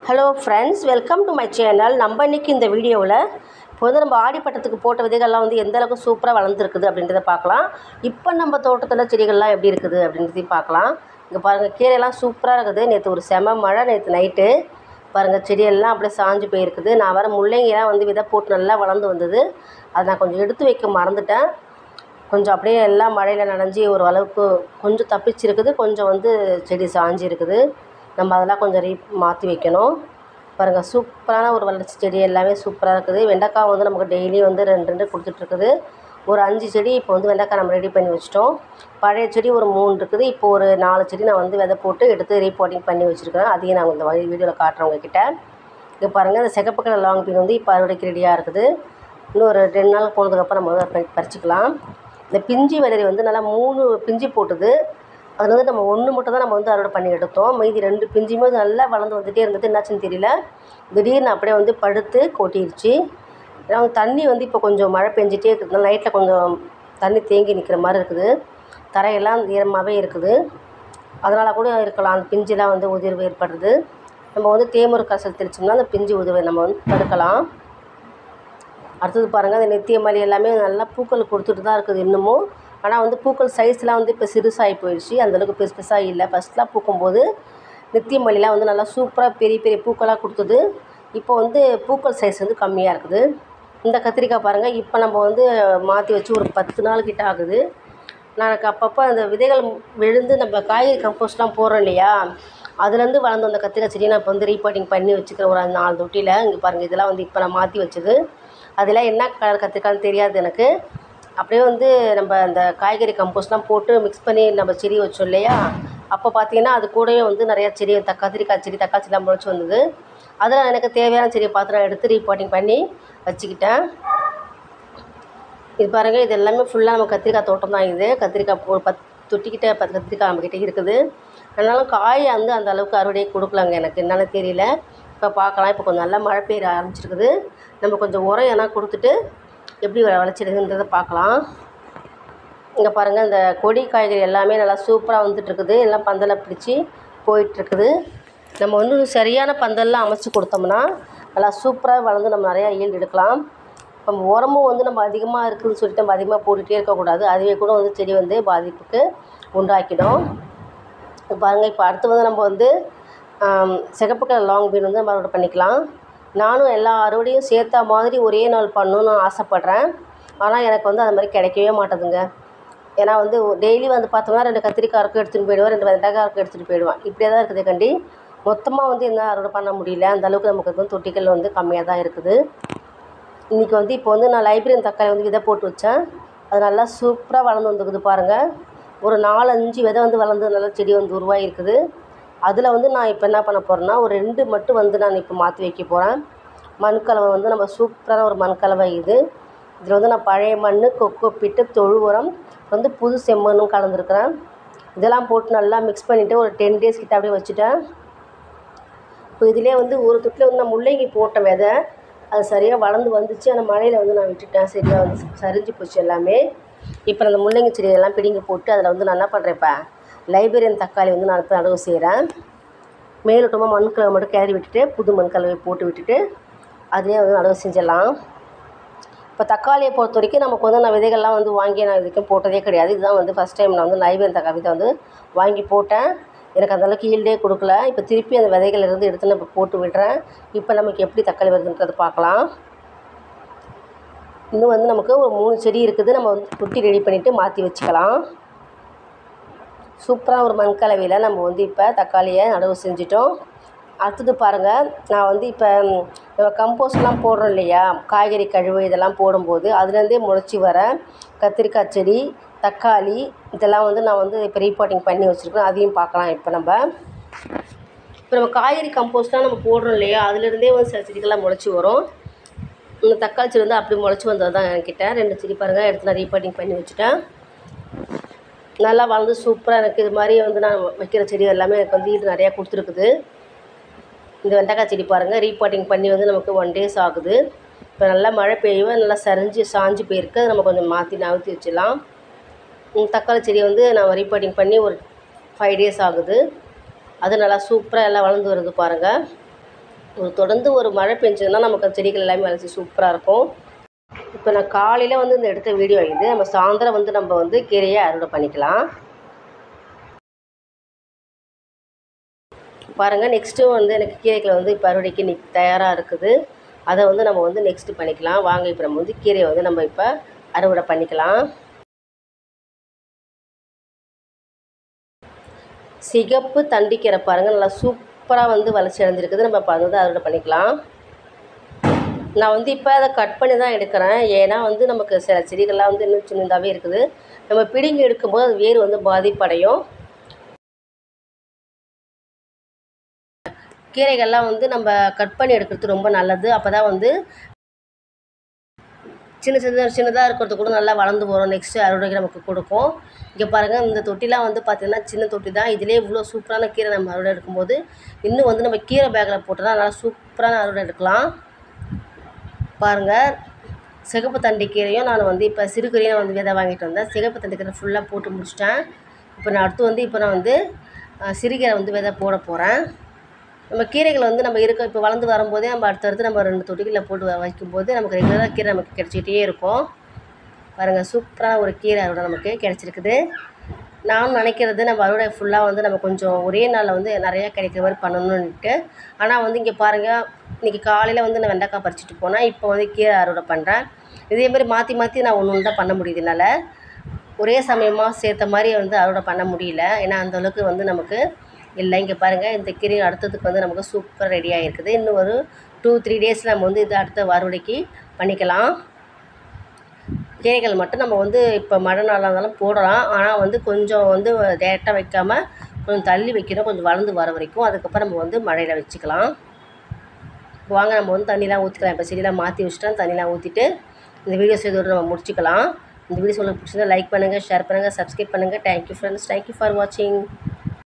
hello friends welcome to my channel நம்ம இன்றைக்கி இந்த வீடியோவில் இப்போ வந்து நம்ம ஆடிப்பட்டத்துக்கு போட்ட விதைகள்லாம் வந்து எந்த அளவுக்கு சூப்பராக வளர்ந்துருக்குது அப்படின்றத பார்க்கலாம் இப்போ நம்ம தோட்டத்தில் செடிகள்லாம் எப்படி இருக்குது அப்படின்றதையும் பார்க்கலாம் இங்கே பாருங்கள் கீரையெல்லாம் சூப்பராக இருக்குது நேற்று ஒரு செம மழை நேற்று நைட்டு பாருங்கள் செடியெல்லாம் அப்படியே சாஞ்சு போயிருக்குது நான் வர முள்ளங்கிலாம் வந்து விதை போட்டு நல்லா வளர்ந்து வந்தது அதை நான் கொஞ்சம் எடுத்து வைக்க மறந்துட்டேன் கொஞ்சம் அப்படியே எல்லாம் மழையில் நனைஞ்சி ஒரு அளவுக்கு கொஞ்சம் தப்பிச்சிருக்குது கொஞ்சம் வந்து செடி சாஞ்சி இருக்குது நம்ம அதெல்லாம் கொஞ்சம் ரீ மாற்றி வைக்கணும் பாருங்கள் சூப்பரான ஒரு வளர்ச்சி செடி எல்லாமே சூப்பராக இருக்குது வெண்டைக்காய் வந்து நமக்கு டெய்லி வந்து ரெண்டு ரெண்டு கொடுத்துட்ருக்குது ஒரு அஞ்சு செடி இப்போ வந்து வெண்டைக்காய் நம்ம ரெடி பண்ணி வச்சிட்டோம் பழைய செடி ஒரு மூணு இருக்குது இப்போ ஒரு நாலு செடி நான் வந்து விதை போட்டு எடுத்து ரீபோர்ட்டிங் பண்ணி வச்சுருக்கேன் அதையும் நான் இந்த வழி வீடியோவில் காட்டுறேன் உங்ககிட்ட இங்கே பாருங்கள் இந்த சிகப்பு கலர் லாங் பீன் வந்து இப்போ அறுவடைக்கு ரெடியாக இருக்குது இன்னும் ஒரு ரெண்டு நாள் போனதுக்கப்புறம் நம்ம வந்து அதை பறி- பறிச்சுக்கலாம் இந்த பிஞ்சி விதை வந்து நல்லா மூணு பிஞ்சி போட்டுது அது வந்து நம்ம ஒன்று மட்டும் தான் நம்ம வந்து அறுவடை பண்ணி எடுத்தோம் மீதி ரெண்டு பிஞ்சுமே வந்து நல்லா வளர்ந்து வந்துகிட்டே இருந்தது என்னாச்சுன்னு தெரியல திடீர்னு அப்படியே வந்து படுத்து கொட்டிருச்சு ஏன்னா வந்து தண்ணி வந்து இப்போ கொஞ்சம் மழை பெஞ்சிட்டே இருக்கிறதுனால நைட்டில் கொஞ்சம் தண்ணி தேங்கி நிற்கிற மாதிரி இருக்குது தரையெல்லாம் ஈரமாகவே இருக்குது அதனால் கூட இருக்கலாம் அந்த பிஞ்சுலாம் வந்து உதிர்வு ஏற்படுறது நம்ம வந்து தேமூர் கசல் தெளிச்சோம்னா அந்த பிஞ்சு உதிர்வை நம்ம வந்து தடுக்கலாம் அடுத்தது பாருங்கள் அந்த நித்திய மல்லி எல்லாமே நல்லா பூக்கள் கொடுத்துட்டு தான் இருக்குது இன்னமும் ஆனால் வந்து பூக்கள் சைஸ்லாம் வந்து இப்போ சிறுசாகி போயிடுச்சு அந்தளவுக்கு பெருசு பெருசாக இல்லை ஃபஸ்ட்லாம் பூக்கும்போது நித்திய மல்லிலாம் வந்து நல்லா சூப்பராக பெரிய பெரிய பூக்களாக கொடுத்தது இப்போ வந்து பூக்கள் சைஸ் வந்து கம்மியாக இருக்குது இந்த கத்திரிக்காய் பாருங்கள் இப்போ நம்ம வந்து மாற்றி வச்சு ஒரு பத்து நாள் கிட்ட ஆகுது நான் எனக்கு அப்பப்போ அந்த விதைகள் விழுந்து நம்ம காய்கறி கம்போஸ்ட்லாம் போடுறோம் இல்லையா அதுலேருந்து வளர்ந்து அந்த கத்திரிக்காய் செடியை நான் இப்போ வந்து ரீபாட்டிங் பண்ணி வச்சுக்கிறேன் ஒரு நாலு தொட்டியில் இங்கே பாருங்கள் இதெல்லாம் வந்து இப்போ நான் மாற்றி வச்சது அதெல்லாம் என்ன கலர் கத்திரிக்காய்னு தெரியாது எனக்கு அப்படியே வந்து நம்ம அந்த காய்கறி கம்போஸ்ட்லாம் போட்டு மிக்ஸ் பண்ணி நம்ம செடி வச்சோம் இல்லையா அப்போ பார்த்தீங்கன்னா அது கூடவே வந்து நிறையா செடி த கத்திரிக்காய் செடி தக்காளி செடிலாம் முளைச்சி வந்தது அதில் எனக்கு தேவையான செடியை பார்த்து நான் எடுத்து ரீபாட்டிங் பண்ணி வச்சுக்கிட்டேன் இது பாருங்கள் இது எல்லாமே ஃபுல்லாக நம்ம கத்திரிக்காய் தோட்டம் தான் இது கத்திரிக்காய் ஒரு பத்து தொட்டிக்கிட்ட பத்து கத்திரிக்காய் நம்மக்கிட்ட இருக்குது ஆனாலும் காய் வந்து அந்த அளவுக்கு அறுவடையே கொடுக்கலங்க எனக்கு என்னன்னு தெரியல இப்போ பார்க்கலாம் இப்போ கொஞ்சம் நல்லா மழை பெய்ய ஆரம்பிச்சிருக்குது நம்ம கொஞ்சம் உரம் எதனா கொடுத்துட்டு எப்படி விளைச்சிடுதுன்றதை பார்க்கலாம் இங்கே பாருங்கள் இந்த கொடி காய்கறி எல்லாமே நல்லா சூப்பராக வந்துட்டுருக்குது எல்லாம் பந்தலை பிடிச்சி போயிட்டுருக்குது நம்ம வந்து சரியான பந்தல்லாம் அமைச்சு கொடுத்தோம்னா நல்லா சூப்பராக வளர்ந்து நம்ம நிறையா ஈல்டு எடுக்கலாம் நம்ம உரமும் வந்து நம்ம அதிகமாக இருக்குதுன்னு சொல்லிட்டு நம்ம அதிகமாக போட்டுகிட்டே இருக்கக்கூடாது அதுவே கூட வந்து செடி வந்து பாதிப்புக்கு உண்டாக்கிடும் இப்போ பாருங்கள் இப்போ அடுத்து வந்து நம்ம வந்து ஆம், சிகப்பு கலர் லாங் பீன் வந்து நம்ம அறுவடை பண்ணிக்கலாம் நானும் எல்லா அறுவடையும் சேர்த்தா மாதிரி ஒரே நாள் பண்ணணும்னு ஆசைப்பட்றேன் ஆனால் எனக்கு வந்து அது மாதிரி கிடைக்கவே மாட்டேதுங்க ஏன்னா வந்து டெய்லி வந்து பார்த்தோம்னா ரெண்டு கத்திரிக்காய் இருக்கும் எடுத்துகிட்டு போயிடுவேன் ரெண்டு வெண்டைக்காய் இருக்கும் எடுத்துகிட்டு போயிடுவேன் இப்படியே தான் இருக்குது கண்டி மொத்தமாக வந்து என்ன அறுவடை பண்ண முடியல அந்த அளவுக்கு நமக்கு வந்து தொட்டிகள் வந்து கம்மியாக தான் இருக்குது இன்றைக்கி வந்து இப்போ வந்து நான் லைப்ரரியன் தக்காளி வந்து விதை போட்டு வச்சேன் அது நல்லா சூப்பராக வளர்ந்து வந்துருக்குது பாருங்கள் ஒரு நாலு அஞ்சு விதை வந்து வளர்ந்து நல்லா செடி வந்து உருவாகிருக்குது அதில் வந்து நான் இப்போ என்ன பண்ண போகிறேன்னா ஒரு ரெண்டு மட்டும் வந்து நான் இப்போ மாற்றி வைக்க போகிறேன் மண்கலவை வந்து நம்ம சூப்பரான ஒரு மண்கலவை இது இதில் வந்து நான் பழைய மண் கொக்கோ பிட்டு தொழு உரம் வந்து புது செம்மண்ணும் கலந்துருக்கிறேன் இதெல்லாம் போட்டு நல்லா மிக்ஸ் பண்ணிவிட்டு ஒரு டென் டேஸ் கிட்ட அப்படியே வச்சுட்டேன் இப்போ இதிலே வந்து ஒரு தொட்டில் வந்து நான் முள்ளங்கி போட்ட விதை அது சரியாக வளர்ந்து வந்துச்சு அந்த மழையில் வந்து நான் விட்டுட்டேன் சரியாக வந்து சரிஞ்சு போச்சு எல்லாமே இப்போ அந்த முள்ளங்கி செடியெல்லாம் பிடுங்கி போட்டு அதில் வந்து நான் என்ன பண்ணுறேன் இப்போ லைப்ரரியன் தக்காளி வந்து நான் இப்போ நடவு செய்கிறேன் மேலோட்டமாக மண் கலவை மட்டும் கிளறி விட்டுட்டு புது மண் கலவை போட்டு விட்டுட்டு அதிலே வந்து நடவு செஞ்சிடலாம் இப்போ தக்காளியை பொறுத்த வரைக்கும் நமக்கு வந்து நான் விதைகள்லாம் வந்து வாங்கி நான் இதுக்கும் போட்டதே கிடையாது இதுதான் வந்து ஃபஸ்ட் டைம் நான் வந்து லைப்ரரியன் தக்காளி விதை வந்து வாங்கி போட்டேன் எனக்கு அந்த அளவுக்கு ஈல்டே கொடுக்கல இப்போ திருப்பி அந்த விதைகள் இருந்து எடுத்து நான் இப்போ போட்டு விடுறேன் இப்போ நமக்கு எப்படி தக்காளி வருதுன்றது பார்க்கலாம் இன்னும் வந்து நமக்கு ஒரு மூணு செடி இருக்குது நம்ம வந்து தொட்டி ரெடி பண்ணிவிட்டு மாற்றி வச்சுக்கலாம் சூப்பராக ஒரு மண் கலவையில் நம்ம வந்து இப்போ தக்காளியை நடவு செஞ்சிட்டோம் அடுத்தது பாருங்கள் நான் வந்து இப்போ ம், நம்ம கம்போஸ்ட்லாம் போடுறோம் இல்லையா காய்கறி கழிவு இதெல்லாம் போடும்போது அதுலேருந்தே முளைச்சி வர கத்திரிக்காய் செடி தக்காளி இதெல்லாம் வந்து நான் வந்து இப்போ ரீபாட்டிங் பண்ணி வச்சுருக்கேன் அதையும் பார்க்கலாம் இப்போ நம்ம இப்போ நம்ம காய்கறி கம்போஸ்ட்லாம் நம்ம போடுறோம் இல்லையா அதுலேருந்தே வந்து சில செடிகள்லாம் முளைச்சி வரும் இந்த தக்காளி செடி வந்து அப்படி முளைச்சி வந்தது தான் என்கிட்ட ரெண்டு செடி பாருங்கள் எடுத்து நான் ரீபாட்டிங் பண்ணி வச்சுட்டேன் நல்லா வளர்ந்து சூப்பராக எனக்கு இது மாதிரி வந்து நான் வைக்கிற செடி எல்லாமே எனக்கு வந்து ஈடு நிறையா கொடுத்துருக்குது இந்த வெண்டைக்காய் செடி பாருங்கள் ரீபாட்டிங் பண்ணி வந்து நமக்கு ஒன் டேஸ் ஆகுது இப்போ நல்லா மழை பெய்யவும் நல்லா சரிஞ்சு சாஞ்சு போயிருக்கு அதை நம்ம கொஞ்சம் மாற்றி நகர்த்தி வச்சிடலாம் ம், தக்காளி செடி வந்து நான் ரீபாட்டிங் பண்ணி ஒரு ஃபைவ் டேஸ் ஆகுது அது நல்லா சூப்பராக எல்லாம் வளர்ந்து வருது பாருங்கள் ஒரு தொடர்ந்து ஒரு மழை பெஞ்சதுன்னா நமக்கு அந்த செடிகள் எல்லாமே வளர்ச்சி சூப்பராக இருக்கும் இப்போ நான் காலையில் வந்து இந்த எடுத்த வீடியோ இது நம்ம சாயந்தரம் வந்து நம்ம வந்து கீரையை அறுவடை பண்ணிக்கலாம் பாருங்கள் நெக்ஸ்ட்டு வந்து எனக்கு கீரைகள் வந்து இப்போ அறுவடைக்கு நி தயாராக இருக்குது அதை வந்து நம்ம வந்து நெக்ஸ்ட்டு பண்ணிக்கலாம் வாங்க இப்போ நம்ம வந்து கீரையை வந்து நம்ம இப்போ அறுவடை பண்ணிக்கலாம் சிகப்பு தண்டிக்கீரை பாருங்கள் நல்லா சூப்பராக வந்து வளர்ச்சி அடைஞ்சிருக்குது நம்ம இப்போ அதை வந்து அறுவடை பண்ணிக்கலாம் நான் வந்து இப்போ அதை கட் பண்ணி தான் எடுக்கிறேன் ஏன்னா வந்து நமக்கு சில செடிகள்லாம் வந்து இன்னும் சின்னதாகவே இருக்குது நம்ம பிடுங்கி எடுக்கும்போது அது வேர் வந்து பாதிப்படையும் கீரைகள்லாம் வந்து நம்ம கட் பண்ணி எடுக்கிறது ரொம்ப நல்லது அப்போ தான் வந்து சின்ன சின்ன சின்னதாக இருக்கிறது கூட நல்லா வளர்ந்து வரும் நெக்ஸ்ட்டு அறுவடைக்கு நமக்கு கொடுக்கும் இங்கே பாருங்கள் இந்த தொட்டிலாம் வந்து பார்த்திங்கன்னா சின்ன தொட்டி தான் இதிலே இவ்வளோ சூப்பரான கீரை நம்ம அறுவடை எடுக்கும்போது இன்னும் வந்து நம்ம கீரை பேக்கில் போட்டோம்னா நல்லா சூப்பரான அறுவடை எடுக்கலாம் பாருங்கள் சிகப்பு தண்டி கீரையும் நான் வந்து இப்போ சிறுகீரையும் வந்து விதை வாங்கிட்டு வந்தேன் சிகப்பு தண்டி கீரை ஃபுல்லாக போட்டு முடிச்சிட்டேன் இப்போ நான் அடுத்து வந்து இப்போ நான் வந்து சிறுகீரை வந்து விதை போட போகிறேன் நம்ம கீரைகள் வந்து நம்ம இருக்க இப்போ வளர்ந்து வரும்போதே நம்ம அடுத்தடுத்து நம்ம ரெண்டு தொட்டிகளில் போட்டு வைக்கும்போது நமக்கு ரெகுலராக கீரை நமக்கு கிடச்சிக்கிட்டே இருக்கும் பாருங்கள் சூப்பரான ஒரு கீரை அறுவடை நமக்கு கிடச்சிருக்குது நானும் நினைக்கிறது நம்ம அறுவடை ஃபுல்லாக வந்து நம்ம கொஞ்சம் ஒரே நாளில் வந்து நிறையா கிடைக்கிற மாதிரி பண்ணணுன்ட்டு ஆனால் வந்து இங்கே பாருங்கள் இன்றைக்கி காலையில் வந்து நான் வெண்டைக்காய் பறிச்சுட்டு போனேன் இப்போ வந்து கீரை அறுவடை பண்ணுறேன் இதேமாதிரி மாற்றி மாற்றி நான் ஒன்று ஒன்று தான் பண்ண முடியுது என்னால் ஒரே சமயமாக சேர்த்த மாதிரி வந்து அறுவடை பண்ண முடியல ஏன்னா அந்தளவுக்கு வந்து நமக்கு இல்லை இங்கே பாருங்கள் இந்த கீரை அடுத்ததுக்கு வந்து நமக்கு சூப்பர் ரெடி ஆகிருக்குது இன்னும் ஒரு டூ த்ரீ டேஸில் நம்ம வந்து இது அடுத்த அறுவடைக்கு பண்ணிக்கலாம் கீரைகள் மட்டும் நம்ம வந்து இப்போ மழை நாளாக இருந்தாலும் போடலாம் ஆனால் வந்து கொஞ்சம் வந்து டேரெக்டாக வைக்காமல் கொஞ்சம் தள்ளி வைக்கணும் கொஞ்சம் வளர்ந்து வர வரைக்கும் அதுக்கப்புறம் நம்ம வந்து மழையில் வச்சுக்கலாம் வாங்க நம்ம வந்து தண்ணிலாம் ஊற்றிக்கலாம் இப்போ செடியெலாம் மாற்றி வச்சுட்டோம் தண்ணிலாம் ஊற்றிட்டு இந்த வீடியோஸ் இதோடு நம்ம முடிச்சுக்கலாம் இந்த வீடியோஸ் உங்களுக்கு பிடிச்சிருந்தா லைக் பண்ணுங்கள் ஷேர் பண்ணுங்கள் சப்ஸ்கிரைப் பண்ணுங்கள் தேங்க்யூ ஃப்ரெண்ட்ஸ் தேங்க்யூ ஃபார் வாட்சிங்